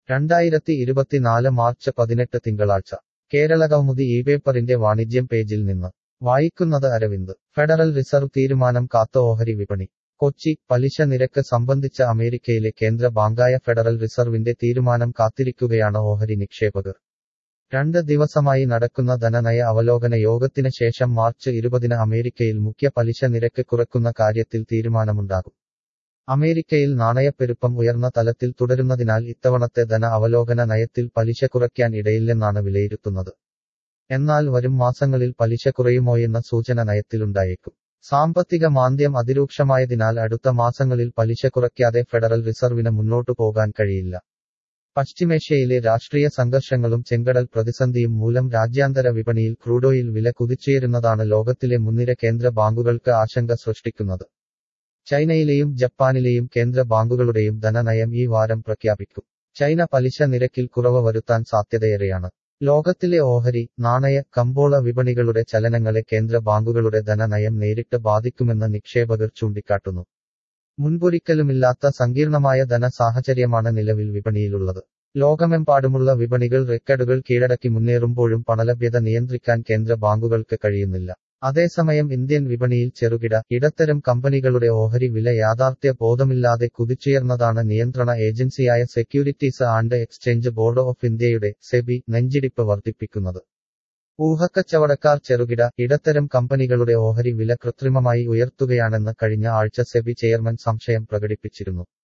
രണ്ടായിരത്തി ഇരുപത്തിനാല് മാർച്ച് പതിനെട്ട് തിങ്കളാഴ്ച കേരള കൗമുദി ഈ പേപ്പറിന്റെ വാണിജ്യം പേജിൽ നിന്ന് വായിക്കുന്നത് അരവിന്ദ് ഫെഡറൽ റിസർവ് തീരുമാനം കാത്ത ഓഹരി വിപണി കൊച്ചി പലിശ നിരക്ക് സംബന്ധിച്ച അമേരിക്കയിലെ കേന്ദ്ര ബാങ്കായ ഫെഡറൽ റിസർവിന്റെ തീരുമാനം കാത്തിരിക്കുകയാണ് ഓഹരി നിക്ഷേപകർ രണ്ട് ദിവസമായി നടക്കുന്ന ധനനയ അവലോകന യോഗത്തിന് ശേഷം മാർച്ച് ഇരുപതിന് അമേരിക്കയിൽ മുഖ്യ പലിശ നിരക്ക് കുറക്കുന്ന കാര്യത്തിൽ തീരുമാനമുണ്ടാകും അമേരിക്കയിൽ നാണയപ്പെരുപ്പം ഉയർന്ന തലത്തിൽ തുടരുന്നതിനാൽ ഇത്തവണത്തെ ധന അവലോകന നയത്തിൽ പലിശ കുറയ്ക്കാൻ ഇടയില്ലെന്നാണ് വിലയിരുത്തുന്നത് എന്നാൽ വരും മാസങ്ങളിൽ പലിശ കുറയുമോയെന്ന സൂചന നയത്തിലുണ്ടായേക്കും സാമ്പത്തിക മാന്ദ്യം അതിരൂക്ഷമായതിനാൽ അടുത്ത മാസങ്ങളിൽ പലിശ കുറയ്ക്കാതെ ഫെഡറൽ റിസർവിന് മുന്നോട്ടു പോകാൻ കഴിയില്ല പശ്ചിമേഷ്യയിലെ രാഷ്ട്രീയ സംഘർഷങ്ങളും ചെങ്കടൽ പ്രതിസന്ധിയും മൂലം രാജ്യാന്തര വിപണിയിൽ ക്രൂഡോയിൽ വില കുതിച്ചുയരുന്നതാണ് ലോകത്തിലെ മുൻനിര കേന്ദ്ര ബാങ്കുകൾക്ക് ആശങ്ക സൃഷ്ടിക്കുന്നത് ചൈനയിലെയും ജപ്പാനിലെയും കേന്ദ്ര ബാങ്കുകളുടെയും ധനനയം ഈ വാരം പ്രഖ്യാപിക്കും ചൈന പലിശ നിരക്കിൽ കുറവ് വരുത്താൻ സാധ്യതയേറെയാണ് ലോകത്തിലെ ഓഹരി നാണയ കമ്പോള വിപണികളുടെ ചലനങ്ങളെ കേന്ദ്ര ബാങ്കുകളുടെ ധനനയം നേരിട്ട് ബാധിക്കുമെന്ന് നിക്ഷേപകർ ചൂണ്ടിക്കാട്ടുന്നു മുൻപൊരിക്കലുമില്ലാത്ത സങ്കീർണമായ ധന സാഹചര്യമാണ് നിലവിൽ വിപണിയിലുള്ളത് ലോകമെമ്പാടുമുള്ള വിപണികൾ റെക്കോർഡുകൾ കീഴടക്കി മുന്നേറുമ്പോഴും പണലഭ്യത നിയന്ത്രിക്കാൻ കേന്ദ്ര ബാങ്കുകൾക്ക് കഴിയുന്നില്ല അതേസമയം ഇന്ത്യൻ വിപണിയിൽ ചെറുകിട ഇടത്തരം കമ്പനികളുടെ ഓഹരി വില യാഥാർത്ഥ്യ ബോധമില്ലാതെ കുതിച്ചുയർന്നതാണ് നിയന്ത്രണ ഏജൻസിയായ securities and exchange board of ഇന്ത്യയുടെ സെബി നെഞ്ചിടിപ്പ് വർദ്ധിപ്പിക്കുന്നത് ഊഹക്കച്ചവടക്കാർ ചെറുകിട ഇടത്തരം കമ്പനികളുടെ ഓഹരി വില കൃത്രിമമായി ഉയർത്തുകയാണെന്ന് കഴിഞ്ഞ ആഴ്ച സെബി ചെയർമാൻ സംശയം പ്രകടിപ്പിച്ചിരുന്നു